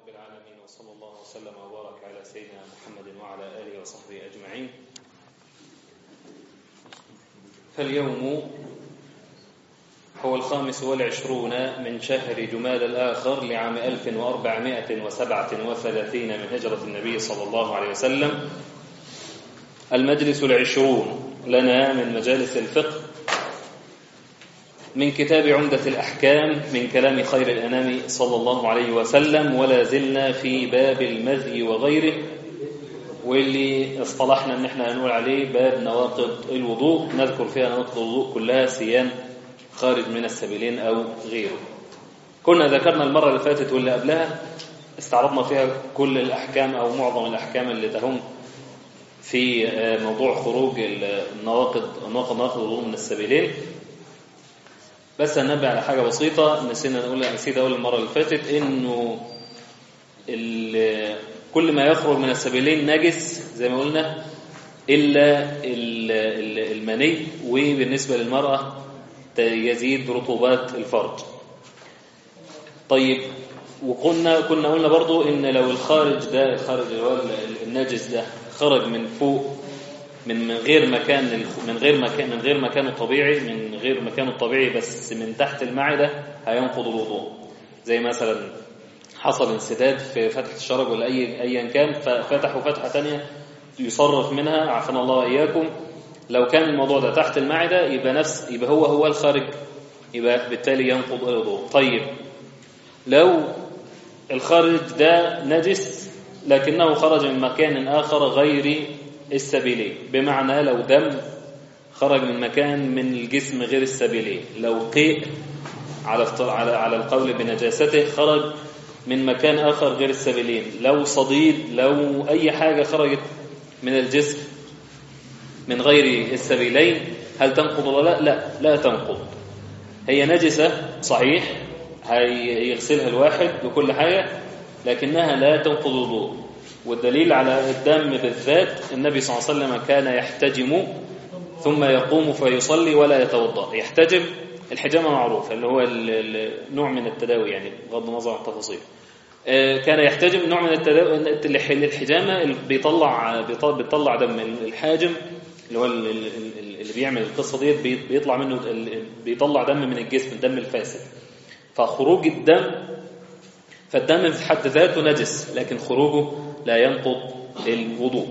رب العالمين وصلى الله وسلم وبارك على سيدنا محمد وعلى آله وصحبه أجمعين فاليوم هو الخامس والعشرون من شهر جماد الآخر لعام 1437 من هجرة النبي صلى الله عليه وسلم المجلس العشرون لنا من مجالس الفقه من كتاب عمدة الأحكام من كلام خير الأنام صلى الله عليه وسلم ولا زلنا في باب المذي وغيره واللي اصطلحنا ان احنا هنقول عليه باب نواقض الوضوء نذكر فيها نواقض الوضوء كلها سيان خارج من السبيلين أو غيره كنا ذكرنا المرة اللي فاتت واللي قبلها استعرضنا فيها كل الأحكام أو معظم الأحكام اللي تهم في موضوع خروج النواقض نواقض نواقض الوضوء من السبيلين بس هننبه على حاجة بسيطة نسينا نقول نسيت أقول المرة اللي فاتت إنه كل ما يخرج من السبيلين نجس زي ما قلنا إلا المني وبالنسبة للمرأة يزيد رطوبات الفرج طيب وقلنا كنا قلنا برضو ان لو الخارج ده الخارج النجس ده خرج من فوق من من غير مكان من غير مكان من غير مكانه الطبيعي من غير مكانه الطبيعي بس من تحت المعده هينقض الوضوء زي مثلا حصل انسداد في فتحه الشرج ولا اي ايا كان ففتحوا فتحه ثانيه يصرف منها عافانا الله واياكم لو كان الموضوع ده تحت المعدة يبقى نفس يبقى هو هو الخارج يبقى بالتالي ينقض الوضوء طيب لو الخارج ده نجس لكنه خرج من مكان آخر غير السبيلين بمعنى لو دم خرج من مكان من الجسم غير السبيلين لو قيء على على على القول بنجاسته خرج من مكان آخر غير السبيلين لو صديد لو أي حاجة خرجت من الجسم من غير السبيلين هل تنقض ولا لا لا لا تنقض هي نجسة صحيح هيغسلها الواحد وكل حاجة لكنها لا تنقض الوضوء والدليل على الدم بالذات النبي صلى الله عليه وسلم كان يحتجم ثم يقوم فيصلي ولا يتوضا يحتجم الحجامة معروف اللي هو نوع من التداوي يعني بغض النظر عن التفاصيل كان يحتجم نوع من التداوي الحجامة بيطلع بيطلع دم الحاجم اللي هو اللي بيعمل القصة ديت بيطلع منه بيطلع دم من الجسم الدم الفاسد فخروج الدم فالدم في حد ذاته نجس لكن خروجه لا ينقض الوضوء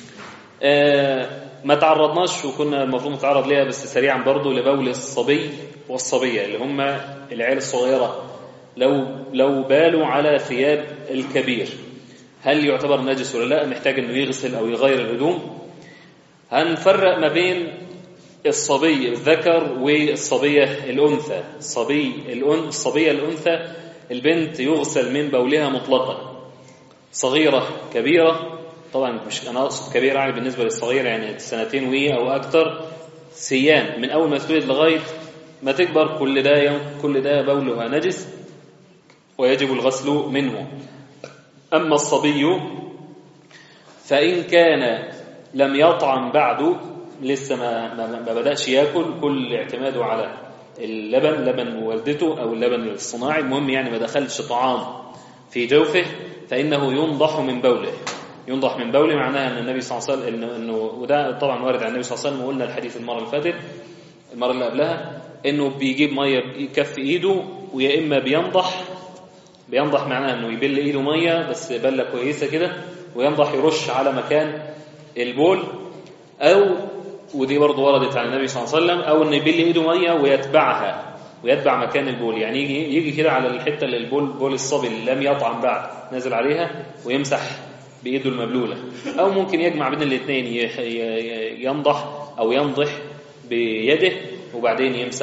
ما تعرضناش وكنا المفروض نتعرض ليها بس سريعا برضو لبول الصبي والصبية اللي هم العيال الصغيرة لو لو بالوا على ثياب الكبير هل يعتبر نجس ولا لا محتاج انه يغسل او يغير الهدوم هنفرق ما بين الصبي الذكر والصبية الأنثى الصبي الأن... الصبية الأنثى البنت يغسل من بولها مطلقا صغيرة كبيرة طبعا مش أنا أقصد كبيرة يعني بالنسبة للصغيرة يعني سنتين وي أو أكتر سيان من أول ما تولد لغاية ما تكبر كل ده يوم كل ده بولها نجس ويجب الغسل منه أما الصبي فإن كان لم يطعم بعد لسه ما, ما, ما بدأش ياكل كل اعتماده على اللبن لبن والدته أو اللبن الصناعي المهم يعني ما دخلش طعام في جوفه فإنه ينضح من بوله ينضح من بوله معناها أن النبي صلى الله عليه وسلم إنه, إنه وده طبعا وارد عن النبي صلى الله عليه وسلم وقلنا الحديث المرة اللي فاتت المرة اللي قبلها إنه بيجيب مية يكفي إيده ويا إما بينضح بينضح معناها إنه يبل إيده مية بس بلة كويسة كده وينضح يرش على مكان البول أو ودي برضه وردت عن النبي صلى الله عليه وسلم أو إنه يبل إيده مية ويتبعها ويتبع مكان البول يعني يجي, يجي كده على الحتة اللي البول بول الصبي اللي لم يطعم بعد نازل عليها ويمسح بإيده المبلولة أو ممكن يجمع بين الاثنين ينضح أو ينضح بيده وبعدين يمسح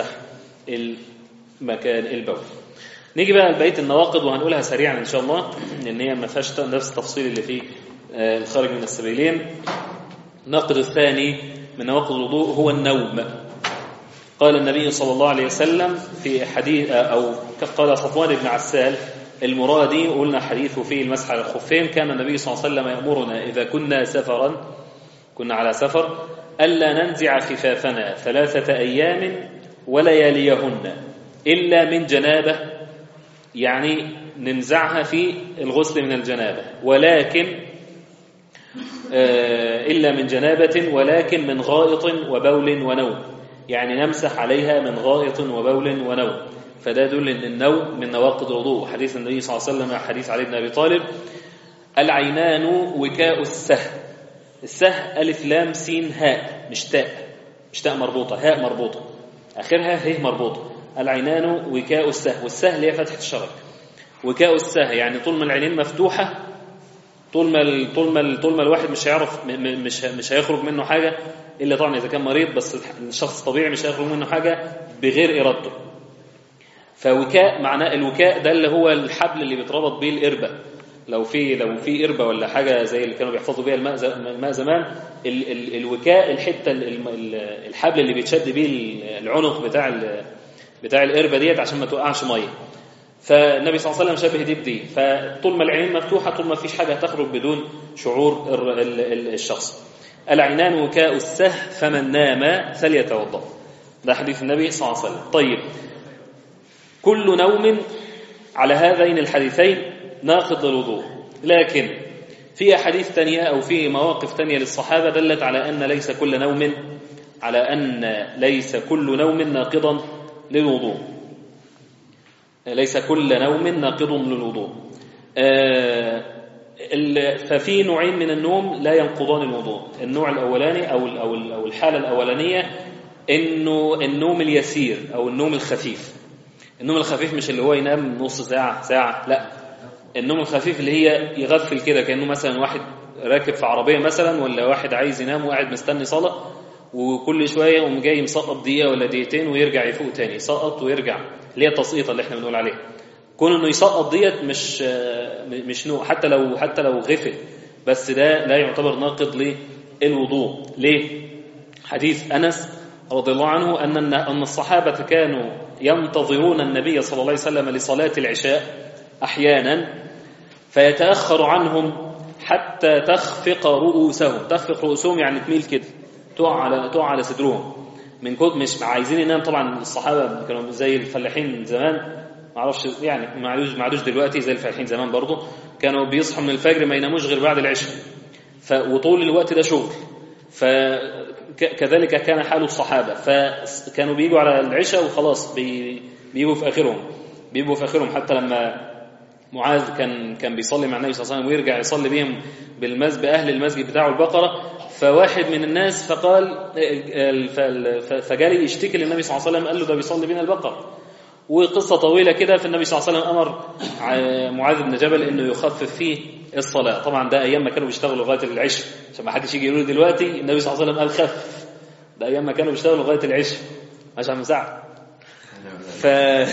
المكان البول نيجي بقى لبقيه النواقض وهنقولها سريعا ان شاء الله لان هي ما فيهاش نفس التفصيل اللي في الخارج من السبيلين الناقض الثاني من نواقض الوضوء هو النوم قال النبي صلى الله عليه وسلم في حديث او قال صفوان بن عسال المرادي قلنا حديثه في المسح على الخفين كان النبي صلى الله عليه وسلم يأمرنا إذا كنا سفرا كنا على سفر ألا ننزع خفافنا ثلاثة أيام ولياليهن إلا من جنابة يعني ننزعها في الغسل من الجنابة ولكن آه، إلا من جنابة ولكن من غائط وبول ونوم يعني نمسح عليها من غائط وبول ونوم فده يدل ان النوم من نواقض الوضوء حديث النبي صلى الله عليه وسلم حديث علي بن ابي طالب العينان وكاء السه السه الف لام سين هاء مش تاء مش تاء مربوطه هاء مربوطه اخرها ه مربوطه العينان وكاء السه والسه اللي هي فتحه الشرج وكاء السه يعني طول ما العينين مفتوحه طول ما ال- طول ما ال- طول ما الواحد مش هيعرف م- م- مش ه- مش هيخرج منه حاجه الا طبعا اذا كان مريض بس الح- الشخص الطبيعي مش هيخرج منه حاجه بغير ارادته فوكاء معناه الوكاء ده اللي هو الحبل اللي بيتربط بيه القربة لو في لو في قربة ولا حاجة زي اللي كانوا بيحفظوا بيها الماء ز- الماء زمان ال ال الوكاء الحتة ال- ال- الحبل اللي بيتشد بيه العنق بتاع ال- بتاع القربة ديت عشان ما توقعش مية فالنبي صلى الله عليه وسلم شبه دي بدي فطول ما العينين مفتوحة طول ما فيش حاجة هتخرج بدون شعور ال- ال- ال- الشخص العينان وكاء السه فمن نام فليتوضأ ده حديث النبي صلى الله عليه وسلم طيب كل نوم على هذين الحديثين ناقض للوضوء لكن في أحاديث تانية أو في مواقف تانية للصحابة دلت على أن ليس كل نوم على أن ليس كل نوم ناقضا للوضوء ليس كل نوم ناقض للوضوء آه، ال- ففي نوعين من النوم لا ينقضان الوضوء النوع الأولاني أو ال- أو ال- أو الحالة الأولانية إنه النوم اليسير أو النوم الخفيف النوم الخفيف مش اللي هو ينام نص ساعة ساعة لا النوم الخفيف اللي هي يغفل كده كأنه مثلا واحد راكب في عربية مثلا ولا واحد عايز ينام وقاعد مستني صلاة وكل شوية يقوم جاي مسقط دقيقة ولا دقيقتين ويرجع يفوق تاني يسقط ويرجع اللي هي التسقيطة اللي احنا بنقول عليها كون انه يسقط ديت مش مش نوع حتى لو حتى لو غفل بس ده لا يعتبر ناقض للوضوء ليه حديث انس رضي الله عنه ان ان الصحابه كانوا ينتظرون النبي صلى الله عليه وسلم لصلاه العشاء احيانا فيتاخر عنهم حتى تخفق رؤوسهم تخفق رؤوسهم يعني تميل كده تقع على تقع على صدرهم من كتر مش عايزين ينام طبعا الصحابه كانوا زي الفلاحين زمان ما اعرفش يعني ما عادوش ما عادوش دلوقتي زي الفلاحين زمان برضه كانوا بيصحوا من الفجر ما يناموش غير بعد العشاء ف وطول الوقت ده شغل فكذلك كان حال الصحابه فكانوا بيجوا على العشاء وخلاص بي بيجوا في اخرهم بيجوا في اخرهم حتى لما معاذ كان كان بيصلي مع النبي صلى الله عليه وسلم ويرجع يصلي بيهم بالمسجد باهل المسجد بتاعه البقره فواحد من الناس فقال فجالي يشتكي للنبي صلى الله عليه وسلم قال له ده بيصلي بينا البقره وقصة طويلة كده فالنبي صلى الله عليه وسلم أمر معاذ بن جبل إنه يخفف فيه الصلاة طبعا ده أيام ما كانوا بيشتغلوا لغاية العشاء عشان ما حدش يجي يقول له دلوقتي النبي صلى الله عليه وسلم قال خفف ده أيام ما كانوا بيشتغلوا لغاية العشاء عشان مساعد ف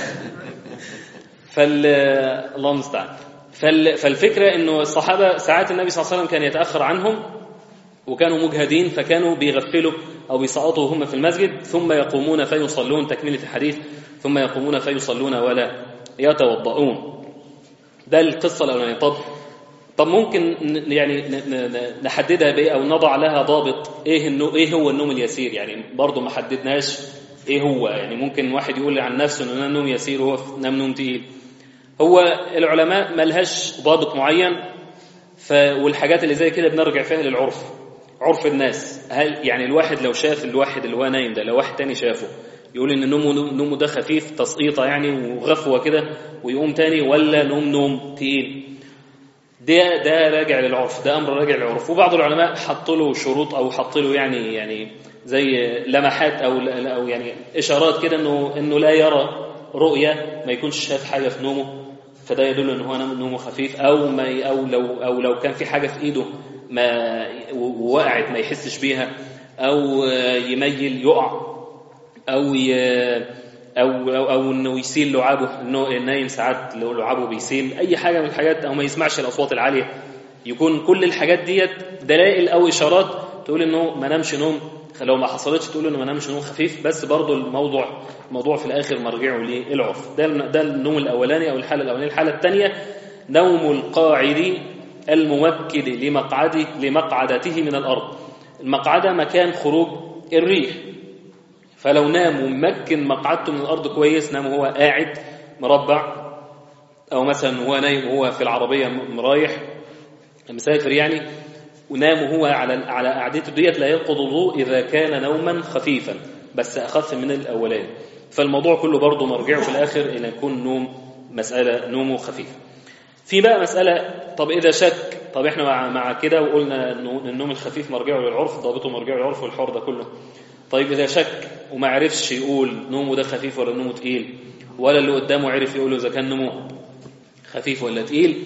فال الله المستعان فال... فالفكرة إنه الصحابة ساعات النبي صلى الله عليه وسلم كان يتأخر عنهم وكانوا مجهدين فكانوا بيغفلوا أو بيسقطوا هم في المسجد ثم يقومون فيصلون تكملة الحديث ثم يقومون فيصلون ولا يتوضؤون ده القصة الأولانية طب طب ممكن يعني نحددها بإيه أو نضع لها ضابط إيه النو إيه هو النوم اليسير يعني برضه ما حددناش إيه هو يعني ممكن واحد يقول عن نفسه إنه نام نوم يسير وهو نام نوم تقيل هو العلماء ملهاش ضابط معين ف والحاجات اللي زي كده بنرجع فيها للعرف عرف الناس هل يعني الواحد لو شاف الواحد اللي هو نايم ده لو واحد تاني شافه يقول ان نومه نومه ده خفيف تسقيطه يعني وغفوه كده ويقوم تاني ولا نوم نوم تقيل ده ده راجع للعرف ده امر راجع للعرف وبعض العلماء حطوا له شروط او حطوا له يعني يعني زي لمحات او او يعني اشارات كده انه انه لا يرى رؤيه ما يكونش شاف حاجه في نومه فده يدل ان هو نومه خفيف او ما او لو او لو كان في حاجه في ايده ما وقعت ما يحسش بيها او يميل يقع أو ي... أو أو, أو إنه يسيل لعابه إنه النايم ساعات لو لعابه بيسيل أي حاجة من الحاجات أو ما يسمعش الأصوات العالية يكون كل الحاجات ديت دلائل أو إشارات تقول إنه ما نامش نوم لو ما حصلتش تقول إنه ما نامش نوم خفيف بس برضه الموضوع الموضوع في الآخر مرجعه للعرف ده ده النوم الأولاني أو الحالة الأولانية الحالة الثانية نوم القاعد الممكن لمقعده لمقعدته من الأرض المقعدة مكان خروج الريح فلو نام وممكن مقعدته من الأرض كويس نام وهو قاعد مربع أو مثلا هو نايم وهو في العربية رايح مسافر يعني ونام وهو على على قعدته ديت لا ينقض الوضوء إذا كان نوما خفيفا بس أخف من الأولاني فالموضوع كله برضه مرجعه في الآخر إلى يكون نوم مسألة نومه خفيف في بقى مسألة طب إذا شك طب إحنا مع, مع كده وقلنا إنه النوم الخفيف مرجعه للعرف ضابطه مرجعه للعرف والحوار ده كله طيب إذا شك وما عرفش يقول نومه ده خفيف ولا نومه تقيل ولا اللي قدامه عرف يقول إذا كان نومه خفيف ولا تقيل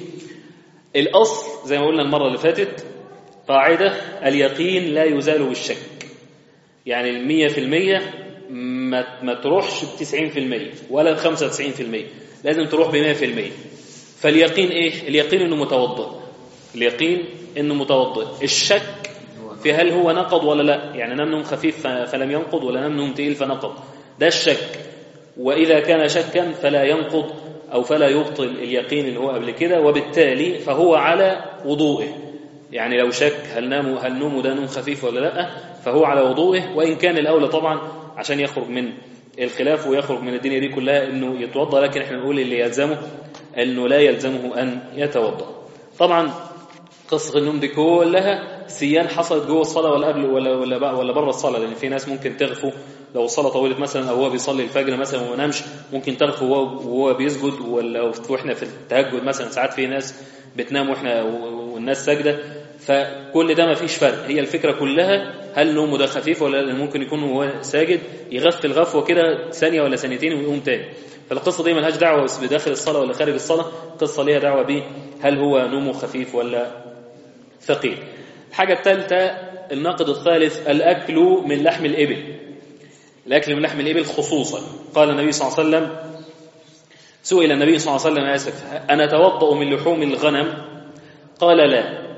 الأصل زي ما قلنا المرة اللي فاتت قاعدة اليقين لا يزال بالشك يعني المية في المية ما, ما تروحش بتسعين في المية ولا بخمسة وتسعين في المية لازم تروح بمية في المية فاليقين ايه اليقين انه متوضئ اليقين انه متوضئ الشك في هل هو نقض ولا لا يعني نام نوم خفيف فلم ينقض ولا نام نوم تقيل فنقض ده الشك وإذا كان شكا فلا ينقض أو فلا يبطل اليقين اللي هو قبل كده وبالتالي فهو على وضوئه يعني لو شك هل نامه هل نومه ده نوم خفيف ولا لا فهو على وضوئه وإن كان الأولى طبعا عشان يخرج من الخلاف ويخرج من الدنيا دي كلها انه يتوضا لكن احنا نقول اللي يلزمه انه لا يلزمه ان يتوضا طبعا قصه النوم دي كلها سيان حصلت جوه الصلاه ولا قبل ولا ولا ولا بره الصلاه لان في ناس ممكن تغفو لو الصلاه طولت مثلا او هو بيصلي الفجر مثلا وما نامش ممكن تغفو وهو بيسجد ولا واحنا في التهجد مثلا ساعات في ناس بتنام واحنا والناس ساجده فكل ده ما فيش فرق هي الفكره كلها هل نومه ده خفيف ولا ممكن يكون هو ساجد يغفل غفوه كده ثانيه ولا ثانيتين ويقوم تاني فالقصه دي ملهاش دعوه بداخل الصلاه ولا خارج الصلاه قصه ليها دعوه بيه هل هو نومه خفيف ولا ثقيل الحاجه الثالثه الناقد الثالث الاكل من لحم الابل الاكل من لحم الابل خصوصا قال النبي صلى الله عليه وسلم سئل النبي صلى الله عليه وسلم اسف انا اتوضا من لحوم الغنم قال لا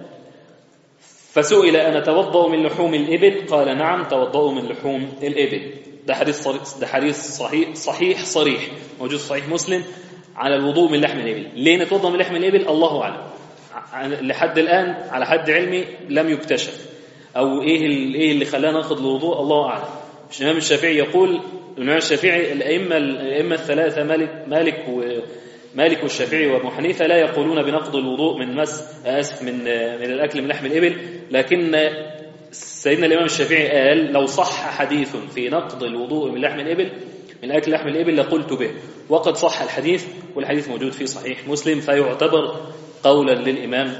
فسئل أنا توضأ من لحوم الإبل قال نعم توضأ من لحوم الإبل ده حديث صريح ده حديث صحيح صحيح صريح موجود في صحيح مسلم على الوضوء من لحم الإبل ليه نتوضأ من لحم الإبل الله أعلم لحد الآن على حد علمي لم يكتشف أو إيه إيه اللي خلانا ناخذ الوضوء الله أعلم الإمام الشافعي يقول الإمام الشافعي الأئمة الأئمة الثلاثة مالك مالك و مالك والشافعي وابو حنيفه لا يقولون بنقض الوضوء من مس اسف من من الاكل من لحم الابل لكن سيدنا الامام الشافعي قال لو صح حديث في نقض الوضوء من لحم الابل من اكل لحم الابل لقلت به وقد صح الحديث والحديث موجود في صحيح مسلم فيعتبر قولا للامام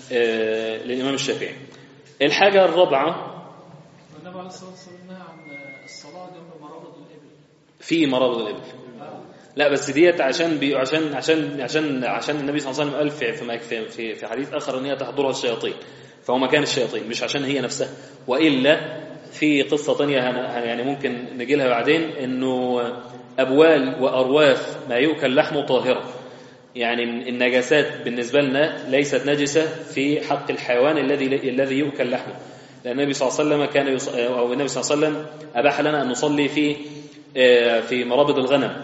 آه للامام الشافعي الحاجه الرابعه النبي عليه الصلاه والسلام نهى عن الصلاه جنب مرابض الابل في مرابض الابل لا بس ديت عشان بي عشان عشان عشان عشان النبي صلى الله عليه وسلم قال في في في, في حديث اخر ان هي تحضرها الشياطين فهو مكان الشياطين مش عشان هي نفسها والا في قصه ثانيه يعني ممكن نجي لها بعدين انه ابوال وارواث ما يؤكل لحمه طاهره يعني النجاسات بالنسبه لنا ليست نجسه في حق الحيوان الذي الذي يؤكل لحمه لان النبي صلى الله عليه وسلم كان يص... او النبي صلى الله عليه وسلم اباح لنا ان نصلي في في مرابض الغنم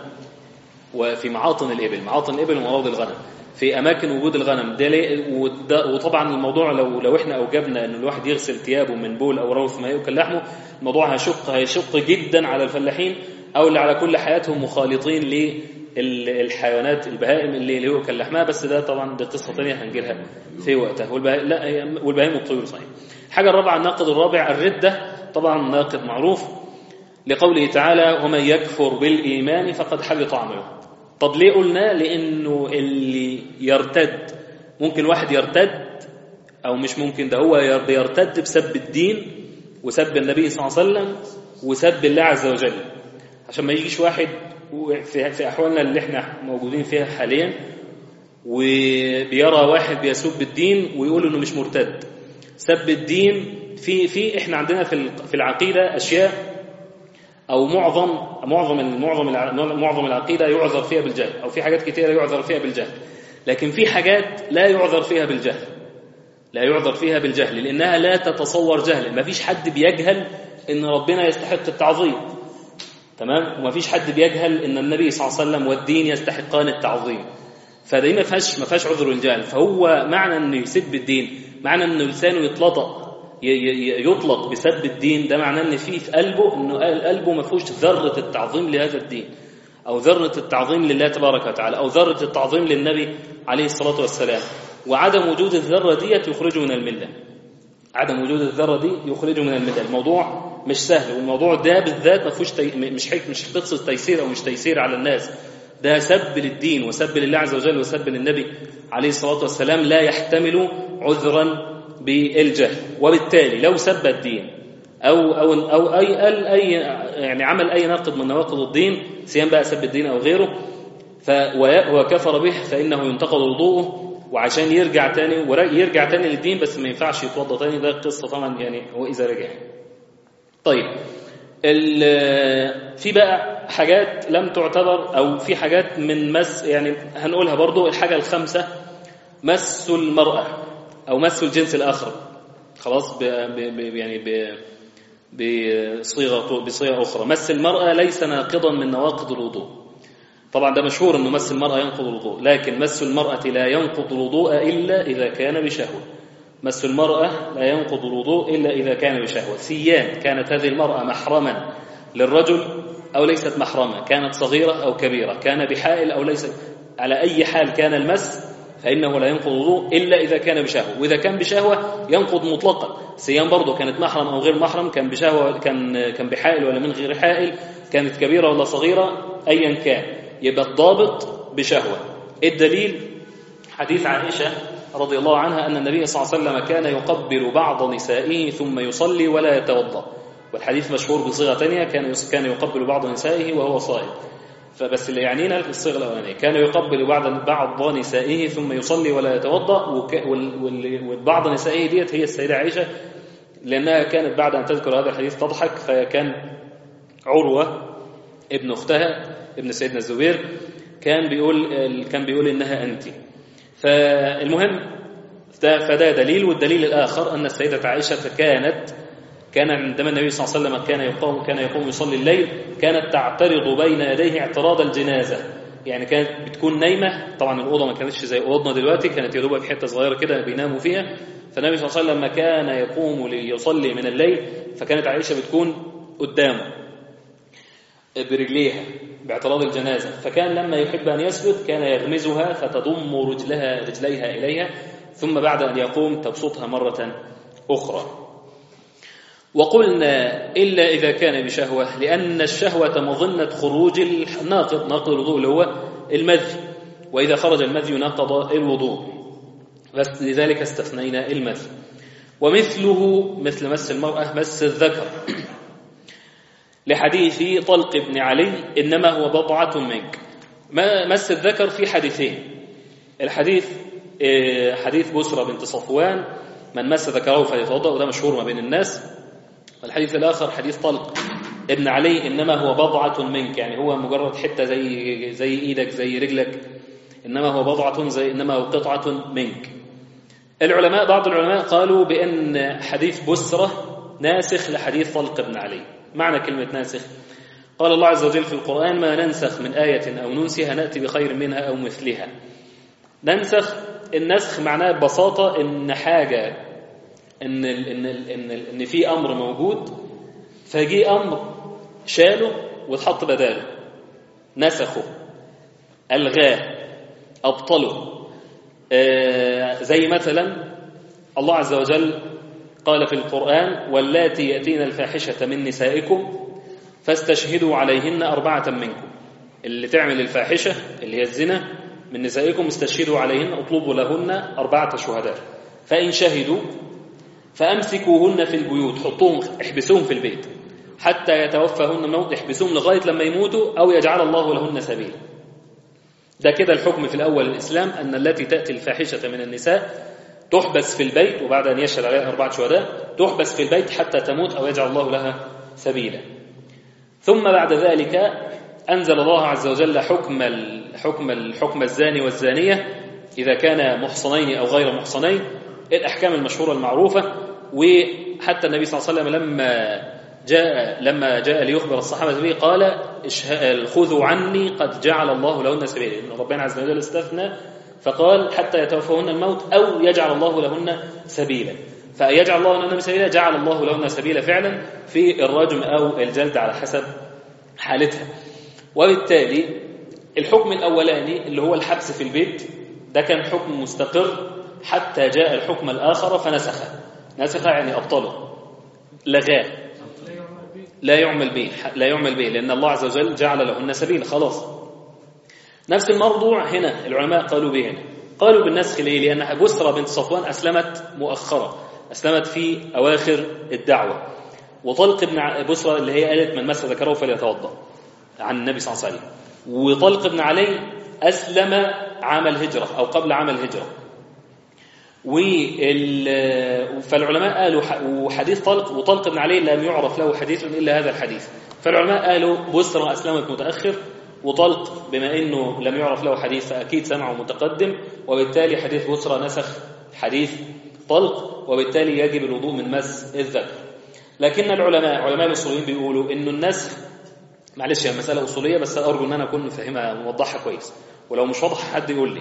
وفي معاطن الإبل معاطن الإبل ومراض الغنم في أماكن وجود الغنم ده وطبعا الموضوع لو لو احنا أوجبنا أن الواحد يغسل ثيابه من بول أو روث ما يؤكل لحمه الموضوع هيشق هيشق جدا على الفلاحين أو اللي على كل حياتهم مخالطين للحيوانات البهائم اللي يؤكل لحمها بس ده طبعا دي قصة ثانية هنجيلها في وقتها والبهائم لا والبهائم والطيور صحيح الحاجة الرابعة الناقد الرابع الردة طبعا ناقد معروف لقوله تعالى ومن يكفر بالإيمان فقد حبط عمله طب ليه قلنا لأنه اللي يرتد ممكن واحد يرتد أو مش ممكن ده هو يرتد بسب الدين وسب النبي صلى الله عليه وسلم وسب الله عز وجل عشان ما يجيش واحد في أحوالنا اللي احنا موجودين فيها حاليا وبيرى واحد بيسب الدين ويقول انه مش مرتد سب الدين في في احنا عندنا في في العقيده اشياء او معظم معظم معظم معظم العقيده يعذر فيها بالجهل او في حاجات كتيره يعذر فيها بالجهل لكن في حاجات لا يعذر فيها بالجهل لا يعذر فيها بالجهل لانها لا تتصور جهل ما فيش حد بيجهل ان ربنا يستحق التعظيم تمام وما فيش حد بيجهل ان النبي صلى الله عليه وسلم والدين يستحقان التعظيم فدي ما فيهاش ما فيهاش عذر الجهل فهو معنى انه يسب الدين معنى انه لسانه يتلطق يطلق بسب الدين ده معناه ان في في قلبه انه قلبه ما فيهوش ذره التعظيم لهذا الدين أو ذرة التعظيم لله تبارك وتعالى أو ذرة التعظيم للنبي عليه الصلاة والسلام وعدم وجود الذرة دي يخرجه من الملة عدم وجود الذرة دي يخرجه من الملة الموضوع مش سهل والموضوع ده بالذات ما فيهوش تي... مش حك... مش قصة تيسير أو مش تيسير على الناس ده سب للدين وسب لله عز وجل وسب للنبي عليه الصلاة والسلام لا يحتمل عذرا بالجهل وبالتالي لو سب الدين أو أو أو أي قال أي يعني عمل أي ناقض من نواقض الدين سيان بقى سب الدين أو غيره ف وكفر به فإنه ينتقض وضوءه وعشان يرجع تاني ويرجع تاني للدين بس ما ينفعش يتوضى تاني ده قصة طبعا يعني هو إذا رجع طيب في بقى حاجات لم تعتبر أو في حاجات من مس يعني هنقولها برضو الحاجة الخامسة مس المرأة أو مس الجنس الآخر خلاص ب ب يعني ب بصيغة بصيغة أخرى مس المرأة ليس ناقضا من نواقض الوضوء طبعا ده مشهور أنه مس المرأة ينقض الوضوء لكن مس المرأة لا ينقض الوضوء إلا إذا كان بشهوة مس المرأة لا ينقض الوضوء إلا إذا كان بشهوة سيان كانت هذه المرأة محرما للرجل أو ليست محرمة كانت صغيرة أو كبيرة كان بحائل أو ليس على أي حال كان المس فإنه لا ينقض الوضوء إلا إذا كان بشهوة وإذا كان بشهوة ينقض مطلقا سيان برضه كانت محرم أو غير محرم كان بشهوة كان كان بحائل ولا من غير حائل كانت كبيرة ولا صغيرة أيا كان يبقى الضابط بشهوة الدليل حديث عائشة رضي الله عنها أن النبي صلى الله عليه وسلم كان يقبل بعض نسائه ثم يصلي ولا يتوضأ والحديث مشهور بصيغة تانية كان كان يقبل بعض نسائه وهو صائم فبس اللي يعنينا في الصيغة الأولانية كان يقبل بعض بعض نسائه ثم يصلي ولا يتوضأ وبعض نسائه ديت هي السيدة عائشة لأنها كانت بعد أن تذكر هذا الحديث تضحك فكان عروة ابن أختها ابن سيدنا الزبير كان بيقول كان بيقول إنها أنت فالمهم فده دليل والدليل الآخر أن السيدة عائشة كانت كان عندما النبي صلى الله عليه وسلم كان يقوم كان يقوم يصلي الليل كانت تعترض بين يديه اعتراض الجنازة يعني كانت بتكون نايمة طبعا الأوضة ما كانتش زي أوضنا دلوقتي كانت يا دوبك حتة صغيرة كده بيناموا فيها فالنبي صلى الله عليه وسلم لما كان يقوم ليصلي من الليل فكانت عائشة بتكون قدامه برجليها باعتراض الجنازة فكان لما يحب أن يسجد كان يغمزها فتضم رجلها رجليها إليها ثم بعد أن يقوم تبسطها مرة أخرى وقلنا إلا إذا كان بشهوة لأن الشهوة مظنة خروج الناقض ناقض الوضوء اللي هو المذي وإذا خرج المذي نقض الوضوء بس لذلك استثنينا المذي ومثله مثل مس المرأة مس الذكر لحديث طلق بن علي إنما هو بضعة منك مس الذكر في حديثين الحديث حديث بسرة بنت صفوان من مس ذكره فليتوضأ وده مشهور ما بين الناس والحديث الآخر حديث طلق ابن علي إنما هو بضعة منك يعني هو مجرد حتة زي زي إيدك زي رجلك إنما هو بضعة زي إنما هو قطعة منك العلماء بعض العلماء قالوا بأن حديث بسرة ناسخ لحديث طلق ابن علي معنى كلمة ناسخ قال الله عز وجل في القرآن ما ننسخ من آية أو ننسها نأتي بخير منها أو مثلها ننسخ النسخ معناه ببساطة إن حاجة إن إن إن إن في أمر موجود فجي أمر شاله واتحط بداله نسخه ألغاه أبطله آه زي مثلا الله عز وجل قال في القرآن واللاتي يأتين الفاحشة من نسائكم فاستشهدوا عليهن أربعة منكم اللي تعمل الفاحشة اللي هي الزنا من نسائكم استشهدوا عليهن اطلبوا لهن أربعة شهداء فإن شهدوا فأمسكوهن في البيوت حطوهم احبسوهم في البيت حتى يتوفاهن الموت احبسوهم لغاية لما يموتوا أو يجعل الله لهن سبيلا ده كده الحكم في الأول الإسلام أن التي تأتي الفاحشة من النساء تحبس في البيت وبعد أن يشهد عليها أربعة شهداء تحبس في البيت حتى تموت أو يجعل الله لها سبيلا ثم بعد ذلك أنزل الله عز وجل حكم الحكم الحكم الزاني والزانية إذا كان محصنين أو غير محصنين الأحكام المشهورة المعروفة وحتى النبي صلى الله عليه وسلم لما جاء لما جاء ليخبر الصحابة به قال خذوا عني قد جعل الله لهن سبيلا إن ربنا عز وجل استثنى فقال حتى يتوفاهن الموت أو يجعل الله لهن سبيلا فيجعل الله لهن سبيلا جعل الله لهن سبيلا فعلا في الرجم أو الجلد على حسب حالتها وبالتالي الحكم الأولاني اللي هو الحبس في البيت ده كان حكم مستقر حتى جاء الحكم الآخر فنسخه نسخه يعني أبطله لغاه لا يعمل به لا يعمل به لا يعمل به لأن الله عز وجل جعل لهن سبيل خلاص نفس الموضوع هنا العلماء قالوا به هنا قالوا بالنسخ ليه لأن بسرى بنت صفوان أسلمت مؤخرا أسلمت في أواخر الدعوة وطلق بن ع- بسرى اللي هي قالت من مس ذكره فليتوضأ عن النبي صلى الله عليه وسلم وطلق بن علي أسلم عام الهجرة أو قبل عام الهجرة وال... فالعلماء قالوا ح... وحديث طلق وطلق بن علي لم يعرف له حديث إلا هذا الحديث فالعلماء قالوا بسرى أسلمت متأخر وطلق بما أنه لم يعرف له حديث فأكيد سمعه متقدم وبالتالي حديث بسرى نسخ حديث طلق وبالتالي يجب الوضوء من مس الذكر لكن العلماء علماء الاصوليين بيقولوا انه النسخ معلش هي مساله اصوليه بس ارجو ان انا اكون فاهمها موضحها كويس ولو مش واضح حد يقول لي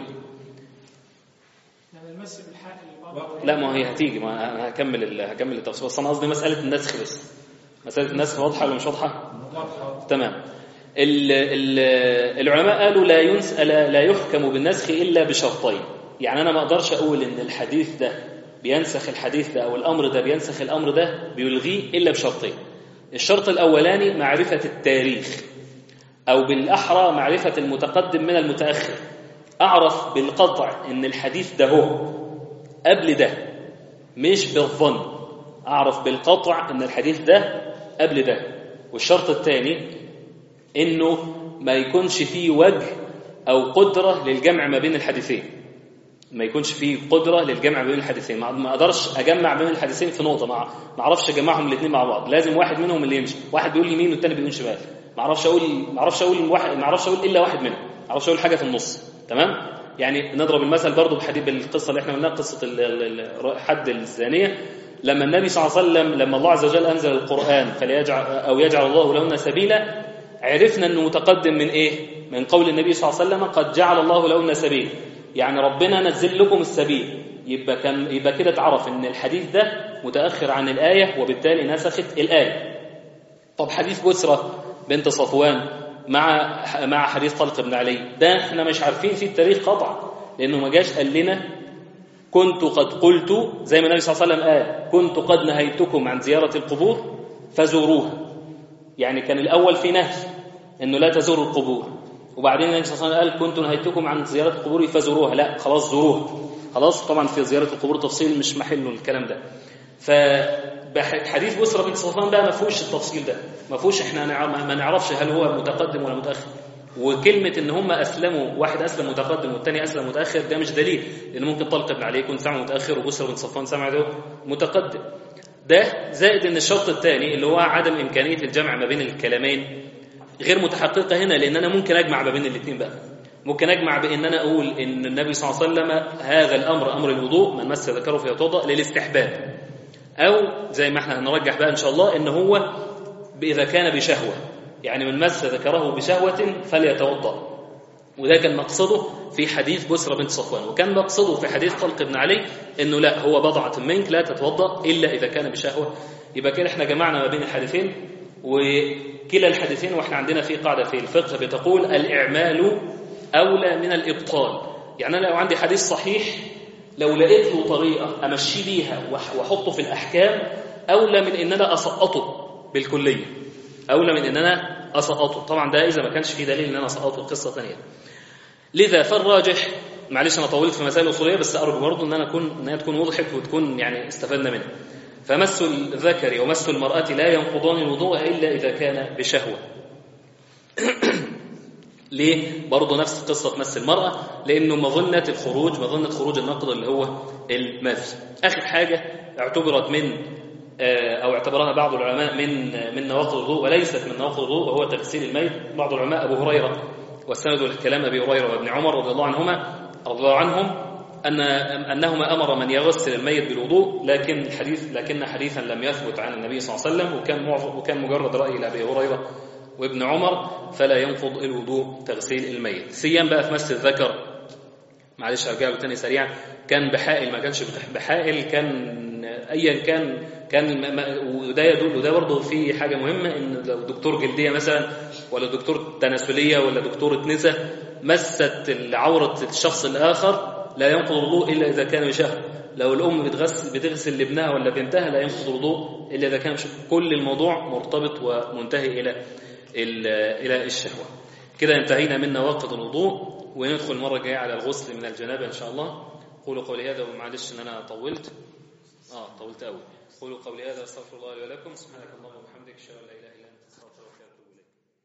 يعني المس بالحق اللي بعض لا ما هي هتيجي ما انا هكمل ال- هكمل التفصيل بس انا قصدي مساله النسخ بس مساله النسخ واضحه ولا مش واضحه تمام ال ال العلماء قالوا لا ينس لا, لا يحكم بالنسخ الا بشرطين يعني انا ما اقدرش اقول ان الحديث ده بينسخ الحديث ده او الامر ده بينسخ الامر ده بيلغيه الا بشرطين الشرط الاولاني معرفه التاريخ او بالاحرى معرفه المتقدم من المتاخر اعرف بالقطع ان الحديث ده هو قبل ده مش بالظن اعرف بالقطع ان الحديث ده قبل ده والشرط الثاني انه ما يكونش فيه وجه او قدره للجمع ما بين الحديثين ما يكونش فيه قدره للجمع بين الحديثين ما ما اقدرش اجمع بين الحديثين في نقطه ما ما اعرفش اجمعهم الاثنين مع بعض لازم واحد منهم اللي يمشي واحد بيقول يمين والثاني بيقول شمال ما اعرفش اقول ما اعرفش اقول واحد ما اعرفش اقول الا واحد منهم ما اعرفش اقول حاجه في النص تمام يعني نضرب المثل برضه بحديث بالقصه اللي احنا قلناها قصه ال- ال- ال- حد الزانيه لما النبي صلى الله عليه وسلم لما الله عز وجل انزل القران فليجعل او يجعل الله لهن سبيلا عرفنا انه متقدم من ايه من قول النبي صلى الله عليه وسلم قد جعل الله لهن سبيل يعني ربنا نزل لكم السبيل يبقى كان يبقى كده اتعرف ان الحديث ده متاخر عن الايه وبالتالي نسخت الايه طب حديث بسرة بنت صفوان مع مع حديث طلق بن علي ده احنا مش عارفين فيه التاريخ قطعا لانه ما جاش قال لنا كنت قد قلت زي ما النبي صلى الله عليه وسلم قال كنت قد نهيتكم عن زيارة القبور فزوروها يعني كان الأول في نهي أنه لا تزوروا القبور وبعدين النبي صلى الله عليه وسلم قال كنت نهيتكم عن زيارة القبور فزوروها لا خلاص زوروها خلاص طبعا في زيارة القبور تفصيل مش محله الكلام ده فحديث بسرة بنت صفوان بقى ما فيهوش التفصيل ده ما فيهوش احنا نعرف ما نعرفش هل هو متقدم ولا متأخر وكلمة ان هم اسلموا واحد اسلم متقدم والتاني اسلم متأخر ده مش دليل لان ممكن طلق بن علي يكون سمع متأخر وبسرة بنت صفوان سمع ده متقدم ده زائد ان الشرط الثاني اللي هو عدم امكانية الجمع ما بين الكلامين غير متحققة هنا لان انا ممكن اجمع ما بين الاثنين بقى ممكن اجمع بان انا اقول ان النبي صلى الله عليه وسلم هذا الامر امر الوضوء من مس ذكره فيتوضا للاستحباب او زي ما احنا هنرجح بقى ان شاء الله ان هو اذا كان بشهوه يعني من مس ذكره بشهوه فليتوضا وده كان مقصده في حديث بسرة بنت صفوان وكان مقصده في حديث طلق بن علي انه لا هو بضعة منك لا تتوضا الا اذا كان بشهوه يبقى كده احنا جمعنا ما بين الحديثين وكلا الحديثين واحنا عندنا في قاعده في الفقه بتقول الاعمال اولى من الابطال يعني انا لو عندي حديث صحيح لو لقيت له طريقه امشي بيها وأح- واحطه في الاحكام اولى من ان انا اسقطه بالكليه اولى من ان انا اسقطه طبعا ده اذا ما كانش في دليل ان انا اسقطه قصه ثانيه لذا فالراجح معلش انا طولت في مسائل اصوليه بس ارجو برضه ان انا اكون ان هي تكون وضحت وتكون يعني استفدنا منها فمس الذكر ومس المراه لا ينقضان الوضوء الا اذا كان بشهوه ليه؟ برضه نفس قصة مس المرأة لأنه مظنة الخروج مظنة خروج النقض اللي هو المذي آخر حاجة اعتبرت من آه، أو اعتبرها بعض العلماء من آه، من نواقض الوضوء وليست من نواقض الوضوء وهو تغسيل الميت بعض العلماء أبو هريرة واستندوا لكلام أبي هريرة وابن عمر رضي الله عنهما رضي الله عنهم أن أنهما أمر من يغسل الميت بالوضوء لكن الحديث لكن حديثا لم يثبت عن النبي صلى الله عليه وسلم وكان معظم وكان مجرد رأي لأبي هريرة وابن عمر فلا ينقض الوضوء تغسيل الميت سيان بقى في مس الذكر معلش ارجع له تاني سريعا كان بحائل ما كانش بحائل كان ان ايا كان كان الم- م- وده يدل وده برضه في حاجه مهمه ان لو دكتور جلديه مثلا ولا دكتور تناسليه ولا دكتوره نساء مست عوره الشخص الاخر لا ينقض الوضوء الا اذا كان بشهوه لو الام بتغسل بتغسل لابنها ولا بنتها لا ينقض الوضوء الا اذا كان بشهوة. كل الموضوع مرتبط ومنتهي الى ال- الى الشهوه كده انتهينا من نواقض الوضوء وندخل المره الجايه على الغسل من الجنابه ان شاء الله قولوا قولي هذا ومعلش ان انا طولت اه طولت قوي قولوا قولي هذا واستغفر الله لي ولكم سبحانك اللهم وبحمدك اشهد ان لا اله الا انت استغفرك